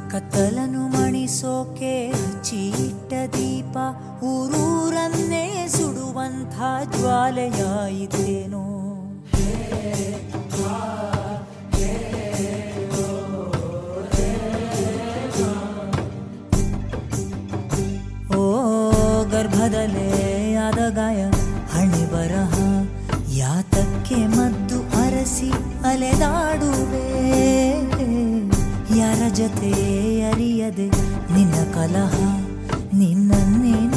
ಕತ್ತಲನು ಮಣಿಸೋಕೆ ಚೀಟ ದೀಪ ಊರೂರನ್ನೇ ಸುಡುವಂಥ ಜ್ವಾಲೆಯಾಯಿತೇನೋ ಓ ಗರ್ಭದಲ್ಲೇ ಆದ ಗಾಯ ಹಣೆ ಬರಹ ಯಾತಕ್ಕೆ ಮದ್ದು ಅರಸಿ ಅಲೆದಾಡುವೆ ಯಾರ ಜೊತೆ ಅರಿಯದೆ ನಿನ್ನ ಕಲಹ ನಿನ್ನನ್ನೇ